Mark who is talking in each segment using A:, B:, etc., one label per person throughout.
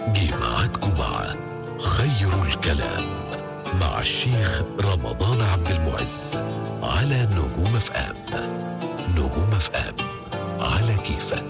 A: جه ميعادكم مع خير الكلام مع الشيخ رمضان عبد المعز على نجوم اف ام نجوم اف ام على كيفك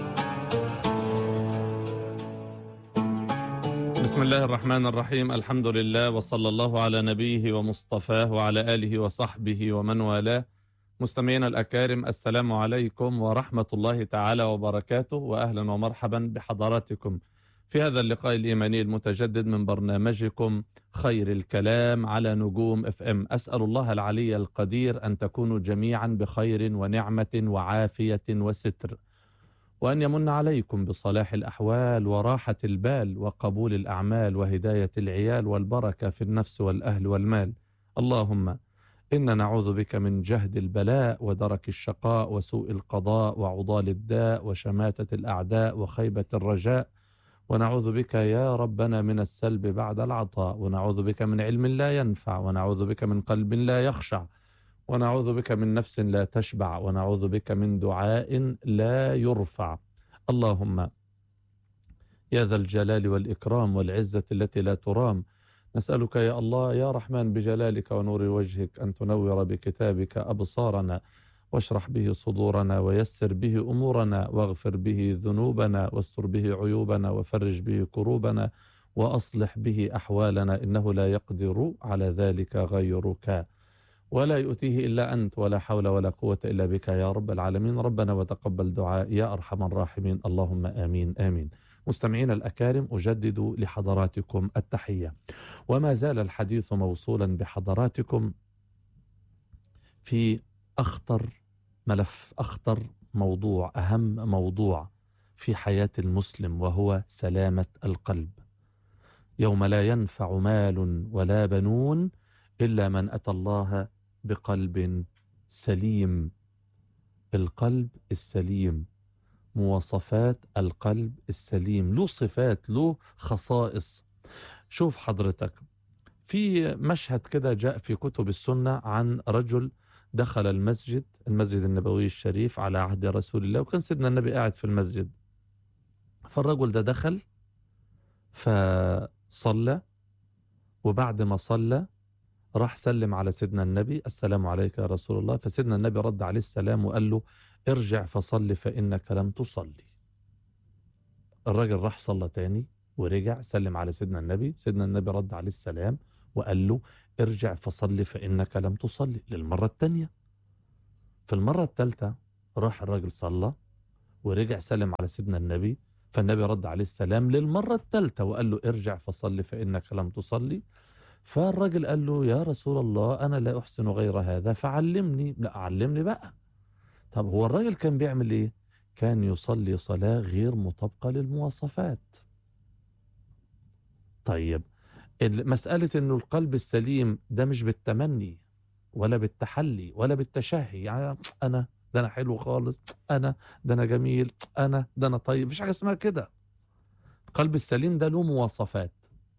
B: بسم الله الرحمن الرحيم الحمد لله وصلى الله على نبيه ومصطفاه وعلى آله وصحبه ومن والاه مستمعينا الأكارم السلام عليكم ورحمة الله تعالى وبركاته وأهلا ومرحبا بحضراتكم في هذا اللقاء الإيماني المتجدد من برنامجكم خير الكلام على نجوم اف ام أسأل الله العلي القدير أن تكونوا جميعا بخير ونعمة وعافية وستر وأن يمن عليكم بصلاح الأحوال وراحة البال وقبول الأعمال وهداية العيال والبركة في النفس والأهل والمال اللهم إنا نعوذ بك من جهد البلاء ودرك الشقاء وسوء القضاء وعضال الداء وشماتة الأعداء وخيبة الرجاء ونعوذ بك يا ربنا من السلب بعد العطاء ونعوذ بك من علم لا ينفع ونعوذ بك من قلب لا يخشع ونعوذ بك من نفس لا تشبع ونعوذ بك من دعاء لا يرفع اللهم يا ذا الجلال والإكرام والعزة التي لا ترام نسألك يا الله يا رحمن بجلالك ونور وجهك أن تنور بكتابك أبصارنا واشرح به صدورنا ويسر به أمورنا واغفر به ذنوبنا واستر به عيوبنا وفرج به كروبنا وأصلح به أحوالنا إنه لا يقدر على ذلك غيرك ولا يؤتيه إلا أنت ولا حول ولا قوة إلا بك يا رب العالمين ربنا وتقبل دعاء يا أرحم الراحمين اللهم آمين آمين مستمعين الأكارم أجدد لحضراتكم التحية وما زال الحديث موصولا بحضراتكم في أخطر ملف أخطر موضوع أهم موضوع في حياة المسلم وهو سلامة القلب يوم لا ينفع مال ولا بنون إلا من أتى الله بقلب سليم القلب السليم مواصفات القلب السليم له صفات له خصائص شوف حضرتك في مشهد كده جاء في كتب السنة عن رجل دخل المسجد المسجد النبوي الشريف على عهد رسول الله وكان سيدنا النبي قاعد في المسجد فالرجل ده دخل فصلى وبعد ما صلى راح سلم على سيدنا النبي السلام عليك يا رسول الله فسيدنا النبي رد عليه السلام وقال له ارجع فصل فإنك لم تصلي الراجل راح صلى تاني ورجع سلم على سيدنا النبي سيدنا النبي رد عليه السلام وقال له ارجع فصل فإنك لم تصلي للمرة التانية في المرة التالتة راح الراجل صلى ورجع سلم على سيدنا النبي فالنبي رد عليه السلام للمرة التالتة وقال له ارجع فصل فإنك لم تصلي فالراجل قال له يا رسول الله أنا لا أحسن غير هذا فعلمني لا علمني بقى طب هو الراجل كان بيعمل إيه كان يصلي صلاة غير مطابقة للمواصفات طيب مسألة أنه القلب السليم ده مش بالتمني ولا بالتحلي ولا بالتشهي يعني أنا ده أنا حلو خالص أنا ده أنا جميل أنا ده أنا طيب مفيش حاجة اسمها كده القلب السليم ده له مواصفات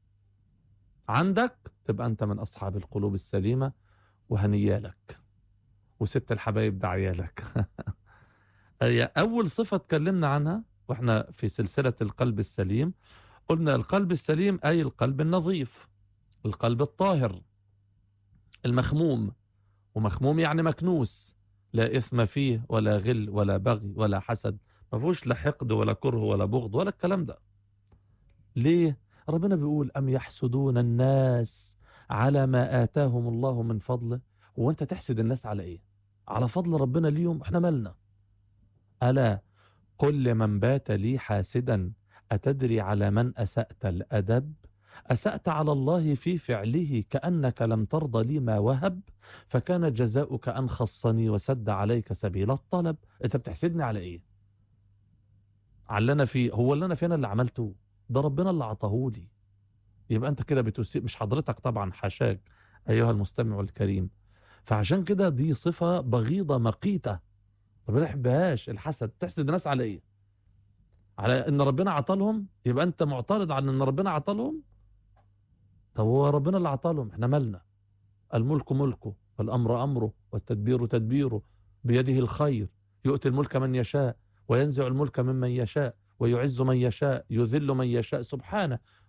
B: عندك تبقى أنت من أصحاب القلوب السليمة وهنيالك وست الحبايب ده عيالك أول صفة اتكلمنا عنها وإحنا في سلسلة القلب السليم قلنا القلب السليم أي القلب النظيف القلب الطاهر المخموم ومخموم يعني مكنوس لا إثم فيه ولا غل ولا بغي ولا حسد ما فيهوش لا حقد ولا كره ولا بغض ولا الكلام ده ليه ربنا بيقول أم يحسدون الناس على ما آتاهم الله من فضله هو أنت تحسد الناس على إيه على فضل ربنا ليهم احنا مالنا ألا قل لمن بات لي حاسدا أتدري على من أسأت الأدب أسأت على الله في فعله كأنك لم ترضى لي ما وهب فكان جزاؤك أن خصني وسد عليك سبيل الطلب أنت بتحسدني على إيه على أنا فيه هو اللي أنا فيه أنا اللي عملته ده ربنا اللي عطاهولي يبقى أنت كده بتسيء مش حضرتك طبعا حاشاك أيها المستمع الكريم فعشان كده دي صفة بغيضة مقيتة ما بنحبهاش الحسد تحسد الناس على ايه على ان ربنا عطلهم يبقى انت معترض عن ان ربنا عطلهم طب هو ربنا اللي عطلهم احنا مالنا الملك ملكه والامر امره والتدبير تدبيره بيده الخير يؤتي الملك من يشاء وينزع الملك ممن يشاء ويعز من يشاء يذل من يشاء سبحانه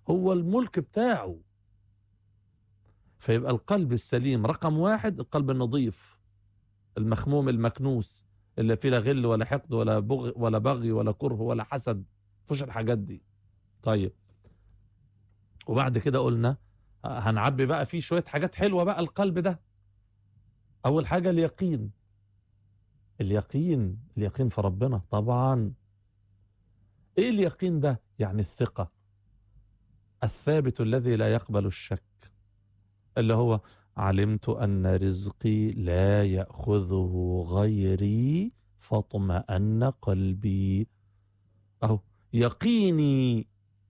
B: هو الملك بتاعه فيبقى القلب السليم رقم واحد القلب النظيف المخموم المكنوس اللي فيه لا غل ولا حقد ولا بغي ولا بغي ولا كره ولا حسد مفيش الحاجات دي طيب وبعد كده قلنا هنعبي بقى فيه شوية حاجات حلوة بقى القلب ده أول حاجة اليقين اليقين اليقين في ربنا طبعا ايه اليقين ده يعني الثقة الثابت الذي لا يقبل الشك اللي هو علمت أن رزقي لا يأخذه غيري فاطمأن قلبي أهو يقيني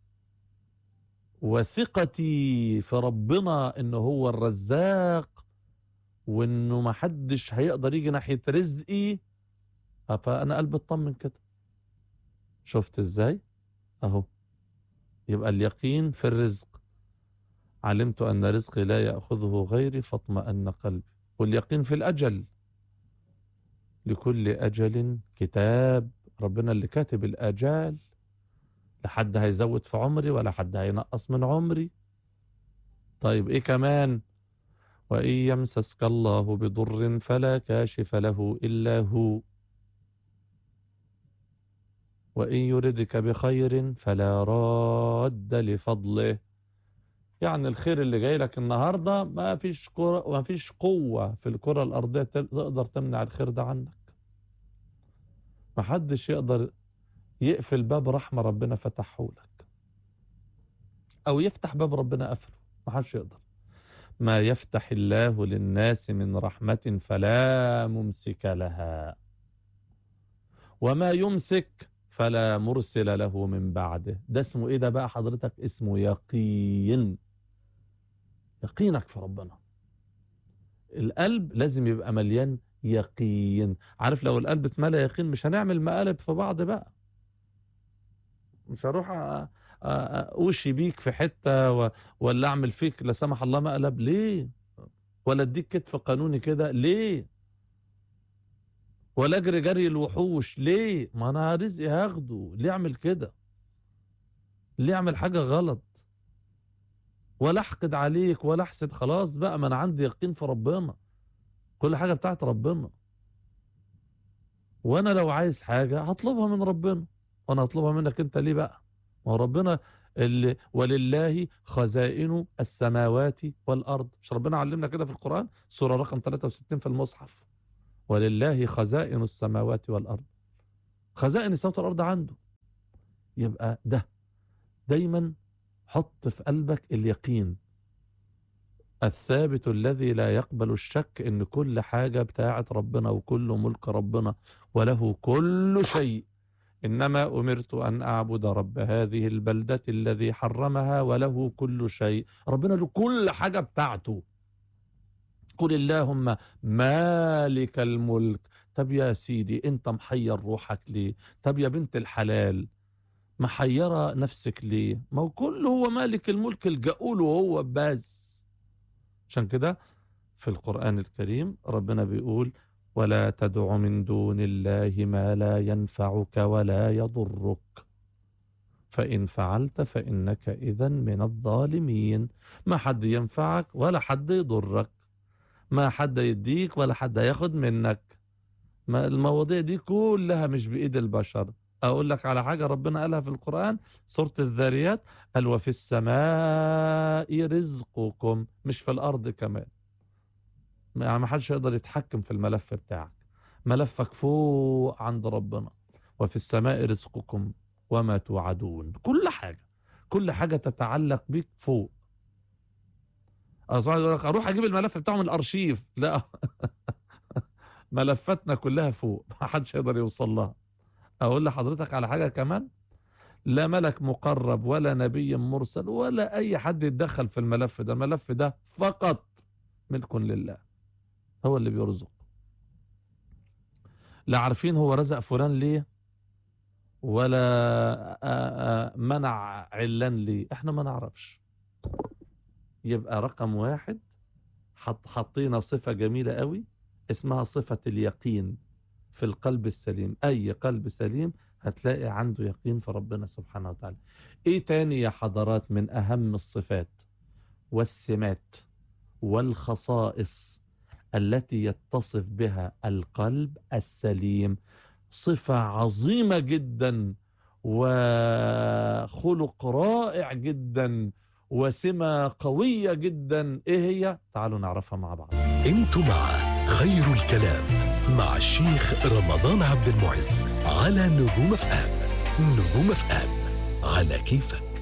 B: وثقتي في ربنا انه هو الرزاق وانه ما حدش هيقدر يجي ناحية رزقي فانا قلبي اطمن كده شفت ازاي اهو يبقى اليقين في الرزق علمت ان رزقي لا ياخذه غيري فاطمأن قلبي واليقين في الاجل لكل اجل كتاب ربنا اللي كاتب الاجال لا حد هيزود في عمري ولا حد هينقص من عمري طيب ايه كمان وان يمسسك الله بضر فلا كاشف له الا هو وان يردك بخير فلا راد لفضله يعني الخير اللي جاي لك النهارده ما فيش كرة ما فيش قوه في الكره الارضيه تقدر تمنع الخير ده عنك ما حدش يقدر يقفل باب رحمة ربنا فتحه لك أو يفتح باب ربنا قفله ما حدش يقدر ما يفتح الله للناس من رحمة فلا ممسك لها وما يمسك فلا مرسل له من بعده ده اسمه ايه ده بقى حضرتك اسمه يقين يقينك في ربنا القلب لازم يبقى مليان يقين عارف لو القلب اتملى يقين مش هنعمل مقالب في بعض بقى مش هروح اوشي بيك في حته و... ولا اعمل فيك لا سمح الله مقلب ليه ولا اديك كتف قانوني كده ليه ولا اجري جري الوحوش ليه ما انا رزقي هاخده ليه اعمل كده ليه اعمل حاجه غلط ولا احقد عليك ولا احسد خلاص بقى ما انا عندي يقين في ربنا كل حاجه بتاعت ربنا وانا لو عايز حاجه هطلبها من ربنا وانا هطلبها منك انت ليه بقى ما هو ربنا اللي ولله خزائن السماوات والارض مش ربنا علمنا كده في القران سوره رقم 63 في المصحف ولله خزائن السماوات والارض خزائن السماوات والارض عنده يبقى ده دايما حط في قلبك اليقين الثابت الذي لا يقبل الشك ان كل حاجه بتاعت ربنا وكل ملك ربنا وله كل شيء انما امرت ان اعبد رب هذه البلده الذي حرمها وله كل شيء ربنا له كل حاجه بتاعته قل اللهم مالك الملك طب يا سيدي انت محير روحك ليه طب يا بنت الحلال محيرة نفسك ليه ما هو كله هو مالك الملك الجاول وهو بس عشان كده في القرآن الكريم ربنا بيقول ولا تدع من دون الله ما لا ينفعك ولا يضرك فإن فعلت فإنك إذا من الظالمين ما حد ينفعك ولا حد يضرك ما حد يديك ولا حد ياخد منك ما المواضيع دي كلها مش بإيد البشر أقول لك على حاجة ربنا قالها في القرآن سورة الذاريات قال وفي السماء رزقكم مش في الأرض كمان يعني ما حدش يقدر يتحكم في الملف بتاعك ملفك فوق عند ربنا وفي السماء رزقكم وما توعدون كل حاجة كل حاجة تتعلق بيك فوق أصلا يقول لك أروح أجيب الملف بتاعه من الأرشيف لا ملفاتنا كلها فوق ما حدش يقدر يوصل لها أقول لحضرتك على حاجة كمان لا ملك مقرب ولا نبي مرسل ولا أي حد يتدخل في الملف ده الملف ده فقط ملك لله هو اللي بيرزق لا عارفين هو رزق فلان ليه ولا منع علان ليه احنا ما نعرفش يبقى رقم واحد حط حطينا صفة جميلة قوي اسمها صفة اليقين في القلب السليم أي قلب سليم هتلاقي عنده يقين في ربنا سبحانه وتعالى ايه تاني يا حضرات من اهم الصفات والسمات والخصائص التي يتصف بها القلب السليم صفة عظيمة جدا وخلق رائع جدا وسمة قوية جدا ايه هي؟ تعالوا نعرفها مع بعض
A: انتوا مع خير الكلام مع الشيخ رمضان عبد المعز على نجوم اف ام نجوم اف ام على كيفك